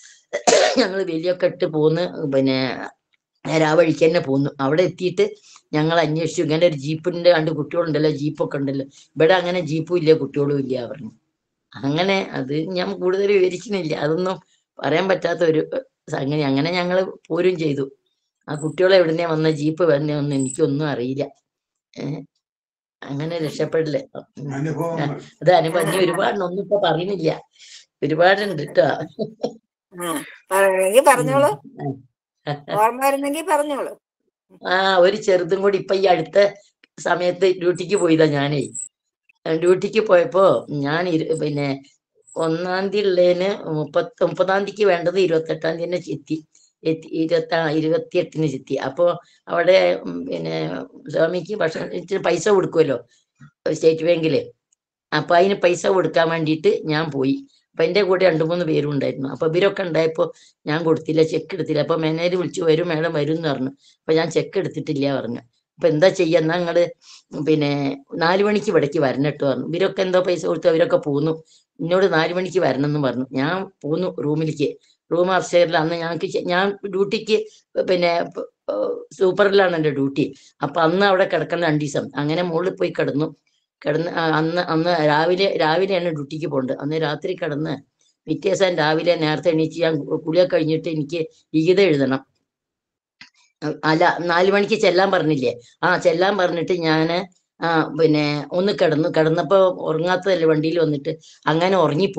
ഞങ്ങൾ വലിയൊക്കെ ഇട്ട് പോന്ന് പിന്നെ നേരെ ആ വഴിക്ക് തന്നെ പോന്നു അവിടെ എത്തിയിട്ട് ഞങ്ങൾ അന്വേഷിച്ചു ഇങ്ങനെ ഒരു ജീപ്പിന്റെ രണ്ട് കുട്ടികളുണ്ടല്ലോ ജീപ്പൊക്കെ ഉണ്ടല്ലോ ഇവിടെ അങ്ങനെ ജീപ്പും ഇല്ല കുട്ടികളും ഇല്ല പറഞ്ഞു അങ്ങനെ അത് ഞാൻ കൂടുതൽ വിവരിക്കുന്നില്ല അതൊന്നും പറയാൻ പറ്റാത്ത ഒരു സംഗതി അങ്ങനെ ഞങ്ങൾ പോരും ചെയ്തു ആ കുട്ടികൾ എവിടുന്നേ വന്ന ജീപ്പ് വന്നേ ഒന്നും എനിക്കൊന്നും അറിയില്ല ഏഹ് അങ്ങനെ രക്ഷപ്പെടില്ലേ ഉം. അനുഭവങ്ങൾ അത് അനുഭവം ഇനി ഒരുപാട് ഒന്നും ഇപ്പൊ പറയുന്നില്ല ഒരുപാടുണ്ട് കേട്ടോ ആ പറയണമെങ്കിൽ പറഞ്ഞോളൂ ഓർമ്മ വരുന്നെങ്കിൽ പറഞ്ഞോളൂ ആ ഒരു ചെറുതും കൂടി ഇപ്പൊ ഈ അടുത്ത സമയത്ത് ഡ്യൂട്ടിക്ക് പോയതാ ഞാനേ ഡ്യൂട്ടിക്ക് പോയപ്പോ ഞാൻ ഇരു- പിന്നെ ഒന്നാം തീയതി ഉള്ളതിന് മുപ്പത്തി മുപ്പതാം തീയതിക്ക് വേണ്ടത് ഇരുപത്തെട്ടാം തീയതി തന്നെ ചെത്തി എത്തി ഇരുപത്തി ഇരുപത്തിയെട്ടിന് ചെത്തി അപ്പോ അവിടെ ഉം, പിന്നെ സ്വാമിക്ക് ഭക്ഷണം ഇച്ചിരി പൈസ കൊടുക്കുമല്ലോ സ്റ്റേറ്റ് ബാങ്കില് അപ്പൊ അതിന് പൈസ കൊടുക്കാൻ വേണ്ടിയിട്ട് ഞാൻ പോയി അപ്പൊ എന്റെ കൂടെ രണ്ടു മൂന്ന് പേരും ഉണ്ടായിരുന്നു അപ്പൊ ഇവരൊക്കെ ഉണ്ടായപ്പോ ഞാൻ കൊടുത്തില്ല ചെക്ക് എടുത്തില്ല അപ്പൊ മാനേജർ വിളിച്ചു വരും മേഡം വരും എന്ന് പറഞ്ഞു അപ്പൊ ഞാൻ ചെക്ക് എടുത്തിട്ടില്ല പറഞ്ഞു അപ്പൊ എന്താ ചെയ്യാ എന്നാ നിങ്ങള് പിന്നെ നാലു മണിക്ക് ഇവിടേക്ക് വരണം കേട്ടോ പറഞ്ഞു ഇവരൊക്കെ എന്തോ പൈസ കൊടുത്തു അവരൊക്കെ പോന്നു എന്നോട് നാലു മണിക്ക് വരണം എന്ന് പറഞ്ഞു ഞാൻ പോന്നു റൂമിലേക്ക് റൂം അപ്സ്റ്റേറിൽ അന്ന് ഞങ്ങൾക്ക് ചെ- ഞാൻ ഡ്യൂട്ടിക്ക് പിന്നെ സൂപ്പറിലാണ് എൻ്റെ ഡ്യൂട്ടി അപ്പൊ അന്ന് അവിടെ കിടക്കണം രണ്ടു ദിവസം അങ്ങനെ മുകളിൽ പോയി കിടന്നു കിടന്ന് ആ, അന്ന് അന്ന് രാവിലെ രാവിലെയാണ് ഡ്യൂട്ടിക്ക് പോകേണ്ടത് അന്ന് രാത്രി കിടന്ന് പിറ്റേ ദിവസം രാവിലെ നേരത്തെ എണീച്ച് ഞാൻ കു- കുളിയൊക്കെ കഴിഞ്ഞിട്ട് എനിക്ക് വിഹിതം എഴുതണം അഹ് അല്ല നാലു മണിക്ക് ചെല്ലാൻ പറഞ്ഞില്ലേ ആ ചെല്ലാൻ പറഞ്ഞിട്ട് ഞാന് ആ പിന്നെ ഒന്ന് കിടന്നു കിടന്നപ്പോ ഉറങ്ങാത്തതല്ലേ വണ്ടിയിൽ വന്നിട്ട് അങ്ങനെ ഉറങ്ങിപ്പോയി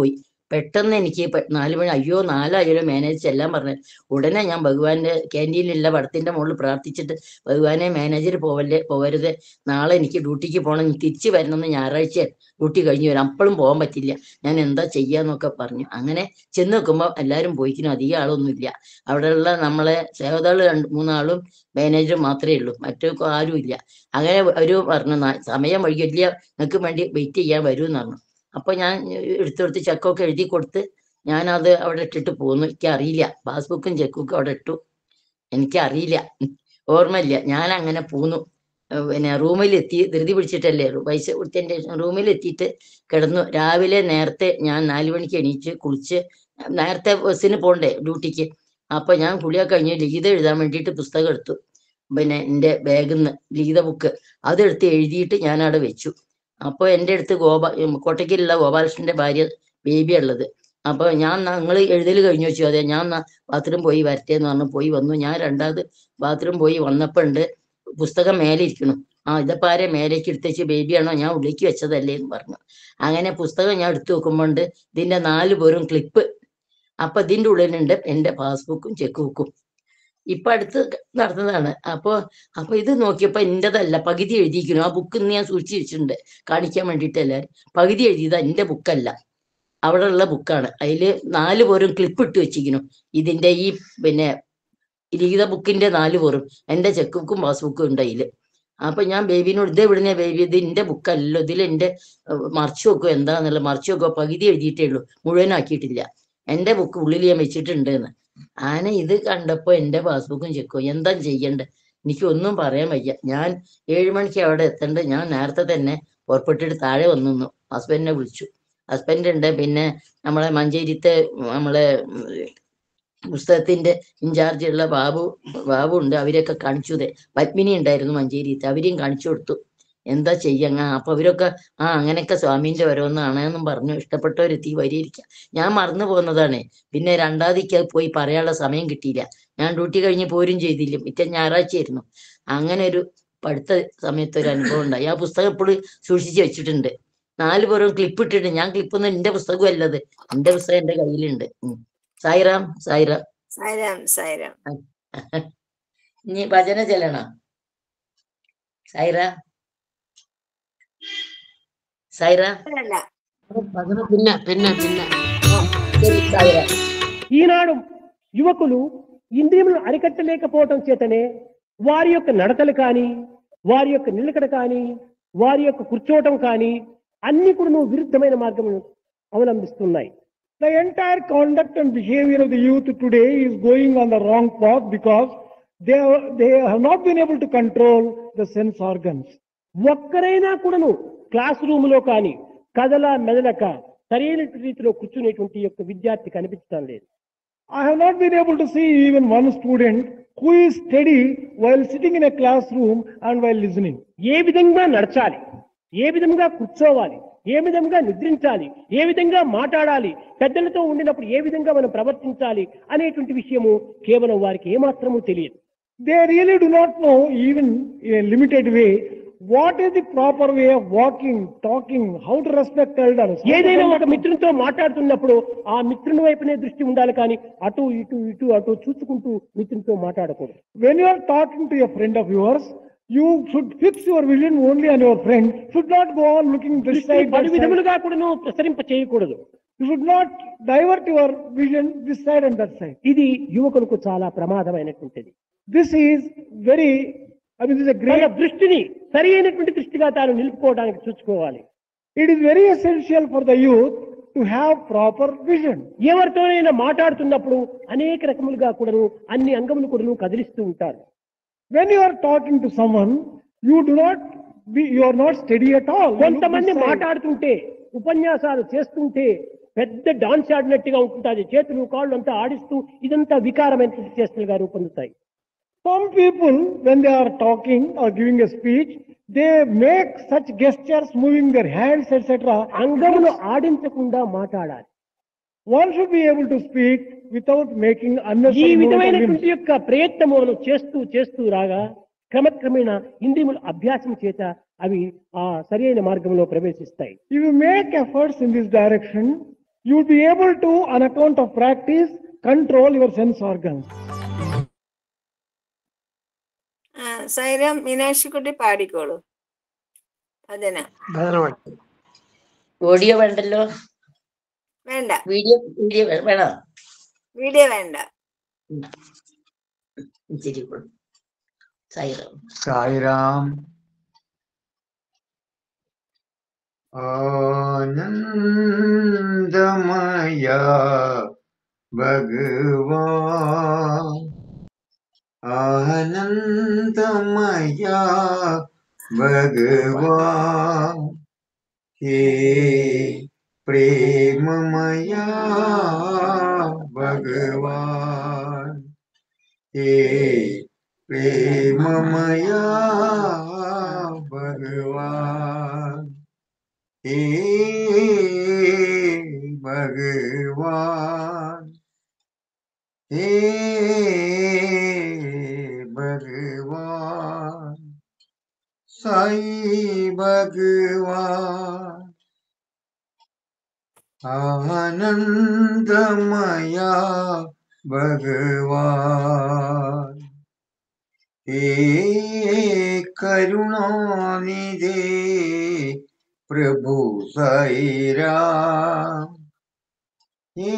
പെട്ടെന്ന് എനിക്ക് പെ- നാല് മണി അയ്യോ നാലായാലോ മാനേജ് ചെല്ലാൻ പറഞ്ഞു ഉടനെ ഞാൻ ഭഗവാന്റെ ക്യാൻറ്റീനിലുള്ള പടത്തിന്റെ മുകളിൽ പ്രാർത്ഥിച്ചിട്ട് ഭഗവാനെ മാനേജർ പോവല്ലേ പോകരുത് നാളെ എനിക്ക് ഡ്യൂട്ടിക്ക് പോകണം ഇനി തിരിച്ചു വരണമെന്ന് ഞായറാഴ്ച ഡ്യൂട്ടി കഴിഞ്ഞു വരാം അപ്പോഴും പോകാൻ പറ്റില്ല ഞാൻ എന്താ ചെയ്യാന്നൊക്കെ പറഞ്ഞു അങ്ങനെ ചെന്ന് നോക്കുമ്പോൾ എല്ലാവരും പോയിക്കുന്നു അധികം ആളൊന്നുമില്ല അവിടെയുള്ള നമ്മളെ സേവതാള് രണ്ട് മൂന്നാളും മാനേജറും മാത്രമേ ഉള്ളൂ മറ്റു ആരും ഇല്ല അങ്ങനെ ഒരു പറഞ്ഞു "നാ- സമയം വൈകില്ല നിങ്ങൾക്ക് വേണ്ടി വെയിറ്റ് ചെയ്യാൻ വരുമെന്ന് പറഞ്ഞു അപ്പൊ ഞാൻ എടുത്തെടുത്ത് ചെക്കൊക്കെ എഴുതി കൊടുത്ത് ഞാൻ അത് അവിടെ ഇട്ടിട്ട് പോന്നു എനിക്ക് അറിയില്ല പാസ്ബുക്കും ചെക്കും അവിടെ ഇട്ടു എനിക്ക് അറിയില്ല ഓർമ്മയില്ല ഞാൻ അങ്ങനെ പോന്നു ഏർ പിന്നെ റൂമിലെത്തി ധൃതി പിടിച്ചിട്ടല്ലേ റൂ- പൈസ കൊടുത്തതിന്റെ റൂമിലെത്തിയിട്ട് കിടന്നു രാവിലെ നേരത്തെ ഞാൻ നാലു മണിക്ക് എണീച്ച് കുളിച്ച് നേരത്തെ ബസ്സിന് പോണ്ടേ ഡ്യൂട്ടിക്ക് അപ്പൊ ഞാൻ കുളിയൊക്കെ കഴിഞ്ഞ് ലിഖിത എഴുതാൻ വേണ്ടിയിട്ട് പുസ്തകം എടുത്തു പിന്നെ എൻ്റെ ബാഗിൽ നിന്ന് ലിഖിത ബുക്ക് അതെടുത്ത് എഴുതിയിട്ട് ഞാൻ അവിടെ വെച്ചു അപ്പൊ എൻ്റെ അടുത്ത് ഗോപാ ഉം, കോട്ടയ്ക്കലുള്ള ഗോപാലകൃഷ്ണന്റെ ഭാര്യ ബേബിയാ ഉള്ളത് അപ്പൊ ഞാൻ നിങ്ങൾ എഴുതൽ കഴിഞ്ഞു വെച്ചു അതെ ഞാൻ ബാത്റൂം പോയി വരട്ടെ എന്ന് പറഞ്ഞു പോയി വന്നു ഞാൻ രണ്ടാമത് ബാത്റൂം പോയി വന്നപ്പോ ഉണ്ട് പുസ്തകം മേലെ ഇരിക്കണു ആ ഇതപ്പോ ആരെ മേലേക്ക് എടുത്തേച്ച് ബേബിയാണോ ഞാൻ ഉള്ളിലേക്ക് വെച്ചതല്ലേ എന്ന് പറഞ്ഞു അങ്ങനെ പുസ്തകം ഞാൻ എടുത്തു നോക്കുമ്പോണ്ട് ഇതിന്റെ നാല് പേരും ക്ലിപ്പ് അപ്പൊ ഇതിന്റെ ഉള്ളിലുണ്ട് എന്റെ പാസ്ബുക്കും ചെക്ക് ബുക്കും ഇപ്പൊ അടുത്ത് നടന്നതാണ് അപ്പൊ അപ്പൊ ഇത് നോക്കിയപ്പോ എന്റേതല്ല പകുതി എഴുതിയിരിക്കുന്നു ആ ബുക്ക് ഇന്ന് ഞാൻ സൂക്ഷിച്ചു വെച്ചിട്ടുണ്ട് കാണിക്കാൻ വേണ്ടിയിട്ട് എല്ലാവരും പകുതി എഴുതിയതാ എന്റെ ബുക്കല്ല അവിടെ ഉള്ള ബുക്കാണ് അതില് നാല് പേരും ക്ലിപ്പ് ഇട്ട് വെച്ചിരിക്കുന്നു ഇതിന്റെ ഈ പിന്നെ ലിഖിത ബുക്കിന്റെ നാല് പേരും എന്റെ ചെക്ക് ബുക്കും പാസ്ബുക്കും ഉണ്ട് അതില് അപ്പൊ ഞാൻ ബേബിനോട് ഇത് എവിടുന്ന ബേബി ഇത് എന്റെ ബുക്കല്ലോ ഇതിൽ എന്റെ മറിച്ചു വെക്കോ എന്താന്നുള്ള മറിച്ചു വെക്കോ പകുതി എഴുതിയിട്ടേ ഉള്ളൂ മുഴുവനാക്കിയിട്ടില്ല എന്റെ ബുക്ക് ഉള്ളിൽ ഞാൻ വെച്ചിട്ടുണ്ട് എന്ന് ആന ഇത് കണ്ടപ്പോ എന്റെ പാസ്ബുക്കും ചെക്കും എന്താ ചെയ്യണ്ടേ എനിക്ക് ഒന്നും പറയാൻ വയ്യ ഞാൻ ഏഴു മണിക്ക് അവിടെ എത്തണ്ട് ഞാൻ നേരത്തെ തന്നെ പുറപ്പെട്ടിട്ട് താഴെ വന്നു ഹസ്ബൻഡിനെ വിളിച്ചു ഹസ്ബൻഡ് ഉണ്ട് പിന്നെ നമ്മളെ മഞ്ചേരിത്തെ നമ്മളെ ഉം, പുസ്തകത്തിന്റെ ഇൻചാർജ് ഉള്ള ബാബു ബാബു ഉണ്ട് അവരെയൊക്കെ കാണിച്ചു തേ പത്മിനി ഉണ്ടായിരുന്നു മഞ്ചേരിത്തെ അവരെയും കാണിച്ചു കൊടുത്തു എന്താ ചെയ്യങ്ങ അപ്പൊ അവരൊക്കെ ആ അങ്ങനെയൊക്കെ സ്വാമീന്റെ ഓരോന്നാണ് എന്നും പറഞ്ഞു ഇഷ്ടപ്പെട്ടവരെത്തി വരിയിരിക്കാം ഞാൻ മറന്നു പോകുന്നതാണ് പിന്നെ രണ്ടാതിക്ക് അത് പോയി പറയാനുള്ള സമയം കിട്ടിയില്ല ഞാൻ ഡ്യൂട്ടി കഴിഞ്ഞ് പോരും ചെയ്തില്ല പിറ്റേ ഞായറാഴ്ചയായിരുന്നു അങ്ങനെ ഒരു പഠിത്ത സമയത്ത് ഒരു അനുഭവം ഉണ്ടായി ആ പുസ്തകം ഇപ്പോഴും സൂക്ഷിച്ചു വെച്ചിട്ടുണ്ട് നാല് പേരും ക്ലിപ്പ് ഇട്ടിട്ട് ഞാൻ ക്ലിപ്പ് ഒന്നും എന്റെ പുസ്തകം അല്ലത് എന്റെ പുസ്തകം എന്റെ കയ്യിലുണ്ട് ഉം. സായിറാം സായിറാം സായിരാം സായിരാം ഇനി ഭജന ചെല്ലണോ സായിറ സായിറ അല്ല భజన పిన్న పిన్న పిన్న ശരി സായിറ ఈనాడు యువకులు ఇంద్రియములను అరికట్టలేకపోవటం చేతనే వారి యొక్క నడతలు కానీ వారి యొక్క నిలకడ కానీ వారి యొక్క కూర్చోవటం కానీ అన్ని కూడా విరుద్ధమైన మార్గమును అవలంబిస్తున్నాయి The entire conduct and behavior of the youth today is going on the wrong path because they, are, they have not been able to control the sense organs. ఒక్కరైనా కూడాను క్లాస్ రూమ్ లో కానీ కదల మెదలక సరైన రీతిలో కూర్చునేటువంటి యొక్క విద్యార్థి కనిపించడం లేదు I have not been able to see even one student who is steady while sitting in a classroom and while listening. ఏ విధంగా నడచాలి ఏ విధంగా కూర్చోవాలి ఏ విధంగా నిద్రించాలి ఏ విధంగా మాట్లాడాలి పెద్దలతో ఉండినప్పుడు ఏ విధంగా మనం ప్రవర్తించాలి అనేటువంటి విషయము కేవలం వారికి ఏమాత్రము తెలియదు They really do not know, even in a limited way, what is the proper way of walking, talking, how to respect elders. how to ఏదైనా ఒక conduct- మిత్రునితో మాట్లాడుతున్నప్పుడు ఆ మిత్రుని వైపునే దృష్టి ఉండాలి కానీ అటు ఇటు ఇటు అటు చూసుకుంటూ మిత్రునితో మాట్లాడకూడదు When you are talking to a friend of yours, you should fix your vision only on your friend, should not go on looking this దృష్టిని side, that పలు side. విధములుగా కూడాను ప్రసరింప చేయకూడదు You should not divert your vision this side and that side. ఇది యువకులకు చాలా ప్రమాదమైనటువంటిది This is very, I mean, this is a మన great, దృష్టిని సరి అయినటువంటి దృష్టిగా తాను నిలుపుకోవడానికి చూసుకోవాలి it is very essential for the youth to have proper vision. ఎవరితోనైనా మాట్లాడుతున్నప్పుడు అనేక రకములుగా కూడాను అన్ని అంగములు కూడాను కదిలిస్తూ ఉంటారు When you are talking to someone, you do not be, you are not steady at all. You look కొంతమంది this side. మాట్లాడుతుంటే ఉపన్యాసాలు చేస్తుంటే పెద్ద డాన్స్ ఆడినట్టుగా ఉంటుంది చేతులు కాళ్ళు అంతా ఆడిస్తూ ఇదంతా వికారమైన చేష్టలుగా రూపొందుతాయి Some people, when they are talking or giving a speech, they make such gestures, moving their hands, etc. అంగములు ఆడించకుండా మాట్లాడాలి One should be able to speak without making ఈ unnecessary movement of limbs. విధమైనటువంటి యొక్క ప్రయత్నము మనం చేస్తూ చేస్తూ రాగా క్రమక్రమేణ ఇంద్రియముల అభ్యాసం చేత అవి ఆ సరైన మార్గంలో ప్రవేశిస్తాయి If you make efforts in this direction, you will be able to, on account of practice, control your sense organs. ആ സൈറാം മീനാക്ഷിക്കുട്ടി പാടിക്കോളൂ അതിനാ ഭജന പാടി ഓഡിയോ വേണ്ടല്ലോ വേണ്ട വീഡിയോ വീഡിയോ വേ- വേണോ വീഡിയോ വേണ്ട ഇച്ചിരി കൂടെ. സൈറം സായിരാം ആനന്ദമയ ഭഗവാൻ ആനന്ദമയ ഭഗവാൻ ഹേ പ്രേമമയ ഭഗവാൻ ഹേ प्रेममया भगवान हे भगवान हे भगवान साई भगवान आनंदमया भगवान हे करुणानिधे प्रभु साईराम हे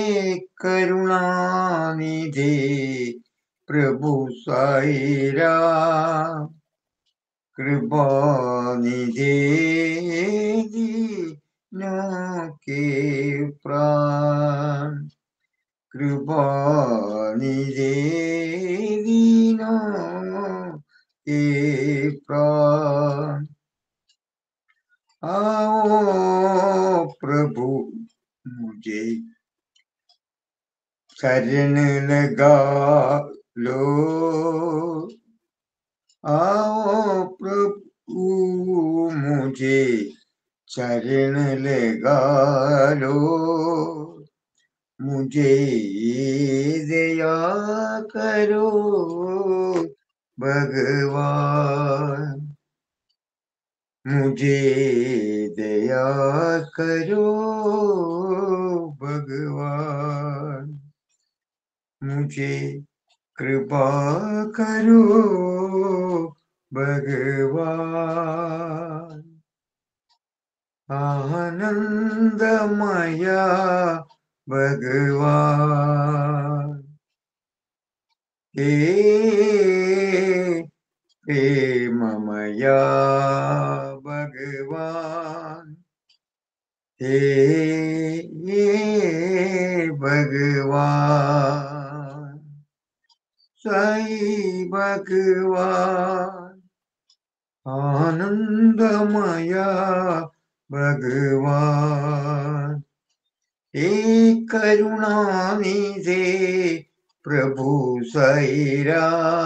करुणानिधे प्रभु साईराम कृपानिधे दीनों के प्राण कृपानिधे दीनों के प्राण आओ प्रभु मुझे शरण लगा लो आओ प्रभु मुझे शरण लगा लो मुझे दया करो भगवान मुझे दया करो भगवान मुझे कृपा करो भगवान आनंदमया भगवान हे प्रेममया भगवान हे भगवान साई भगवान आनंदमया भगवान हे करुणानिधे प्रभु सैरा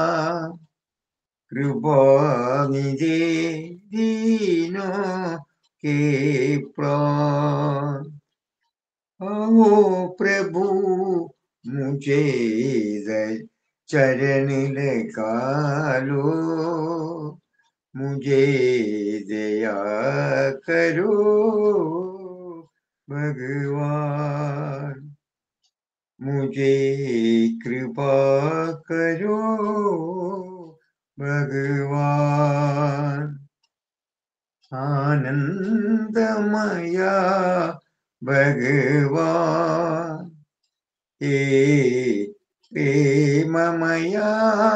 कृपानिधे दीनों के प्राण आओ प्रभु मुझे दर- चरण लगा लो मुझे दया करो भगवान मुझे कृपा करो भगवान आनंदमया भगवान हे प्रेममया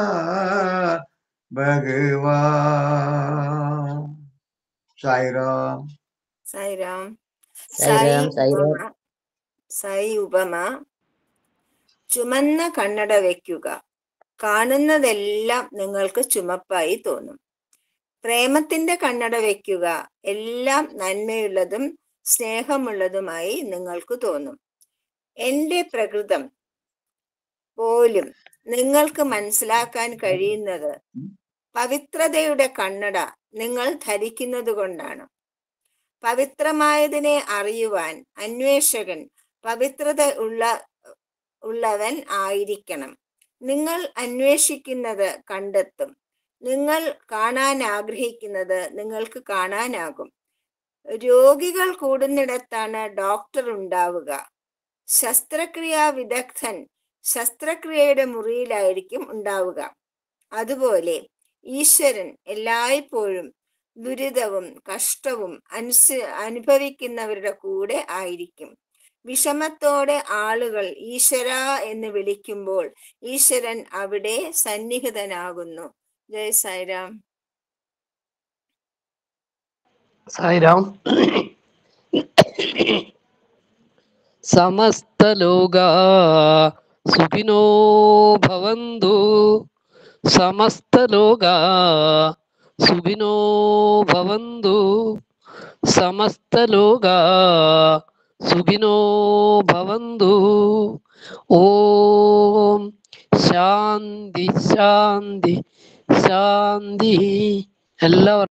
भगवान साई राम സൈറാം സൈറാം, സൈറാം. ഉപമ സൈ ഉപമ ചുമന്ന കണ്ണട വെക്കുക കാണുന്നതെല്ലാം നിങ്ങൾക്ക് ചുമപ്പായി തോന്നും പ്രേമത്തിന്റെ കണ്ണട വെക്കുക എല്ലാം നന്മയുള്ളതും സ്നേഹമുള്ളതുമായി നിങ്ങൾക്ക് തോന്നും എന്റെ പ്രകൃതം പോലും നിങ്ങൾക്ക് മനസ്സിലാക്കാൻ കഴിയുന്നത് പവിത്രതയുടെ കണ്ണട നിങ്ങൾ ധരിക്കുന്നത് കൊണ്ടാണ് പവിത്രമായതിനെ അറിയുവാൻ അന്വേഷകൻ പവിത്രത ഉള്ള ഉള്ളവൻ ആയിരിക്കണം നിങ്ങൾ അന്വേഷിക്കുന്നത് കണ്ടെത്തും നിങ്ങൾ കാണാൻ ആഗ്രഹിക്കുന്നത് നിങ്ങൾക്ക് കാണാനാകും രോഗികൾ കൂടുന്നിടത്താണ് ഡോക്ടർ ഉണ്ടാവുക ശസ്ത്രക്രിയാ വിദഗ്ധൻ ശസ്ത്രക്രിയയുടെ മുറിയിലായിരിക്കും ഉണ്ടാവുക അതുപോലെ ഈശ്വരൻ എല്ലായ്പ്പോഴും ദുരിതവും കഷ്ടവും അനുസ അനുഭവിക്കുന്നവരുടെ കൂടെ ആയിരിക്കും വിഷമത്തോടെ ആളുകൾ ഈശ്വര എന്ന് വിളിക്കുമ്പോൾ ഈശ്വരൻ അവിടെ സന്നിഹിതനാകുന്നു ജയ സായിരാം സായിരാം സമസ്തലോകാ സുഖിനോ ഭവന്തു സമസ്തലോകാ സുഖിനോ ഭവന്തു സമസ്തലോകാ സുഖിനോ ഭവന്തു ഓം ശാന്തി ശാന്തി ശാന്തി എല്ലാവർക്കും